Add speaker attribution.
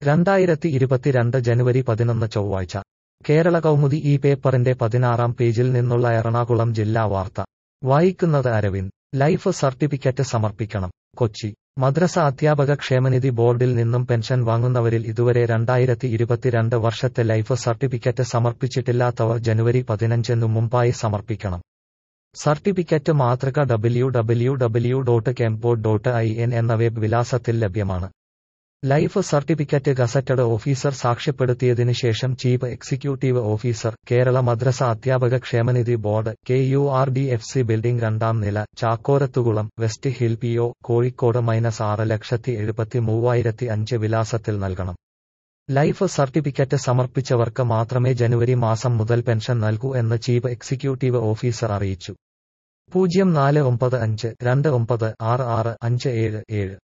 Speaker 1: രണ്ടായിരത്തി ഇരുപത്തിരണ്ട് ജനുവരി പതിനൊന്ന് ചൊവ്വാഴ്ച കേരള കൗമുദി ഈ പേപ്പറിന്റെ പതിനാറാം പേജിൽ നിന്നുള്ള എറണാകുളം ജില്ലാ വാർത്ത വായിക്കുന്നത് അരവിന്ദ് ലൈഫ് സർട്ടിഫിക്കറ്റ് സമർപ്പിക്കണം കൊച്ചി മദ്രസ അധ്യാപക ക്ഷേമനിധി ബോർഡിൽ നിന്നും പെൻഷൻ വാങ്ങുന്നവരിൽ ഇതുവരെ രണ്ടായിരത്തി ഇരുപത്തിരണ്ട് വർഷത്തെ ലൈഫ് സർട്ടിഫിക്കറ്റ് സമർപ്പിച്ചിട്ടില്ലാത്തവർ ജനുവരി പതിനഞ്ചിനു മുമ്പായി സമർപ്പിക്കണം സർട്ടിഫിക്കറ്റ് മാതൃക ഡബ്ല്യു ഡബ്ല്യു ഡബ്ല്യു ഡോട്ട് കെംബോർഡ് ഡോട്ട് ഐ എൻ എന്ന വെബ് വിലാസത്തിൽ ലഭ്യമാണ് ലൈഫ് സർട്ടിഫിക്കറ്റ് ഗസറ്റഡ് ഓഫീസർ സാക്ഷ്യപ്പെടുത്തിയതിനു ശേഷം ചീഫ് എക്സിക്യൂട്ടീവ് ഓഫീസർ കേരള മദ്രസ അധ്യാപക ക്ഷേമനിധി board K U R D F C building രണ്ടാം നില ചാക്കോരത്തുകുളം west hill P O Kozhikode minus ആറ് ലക്ഷത്തി എഴുപത്തി മൂവായിരത്തി അഞ്ച് വിലാസത്തിൽ നൽകണം ലൈഫ് സർട്ടിഫിക്കറ്റ് സമർപ്പിച്ചവർക്ക് മാത്രമേ ജനുവരി മാസം മുതൽ പെൻഷൻ നൽകൂ എന്ന് ചീഫ് എക്സിക്യൂട്ടീവ് ഓഫീസർ അറിയിച്ചു പൂജ്യം നാല് ഒമ്പത് അഞ്ച് രണ്ട് ഒമ്പത് ആറ് ആറ് അഞ്ച് ഏഴ് ഏഴ്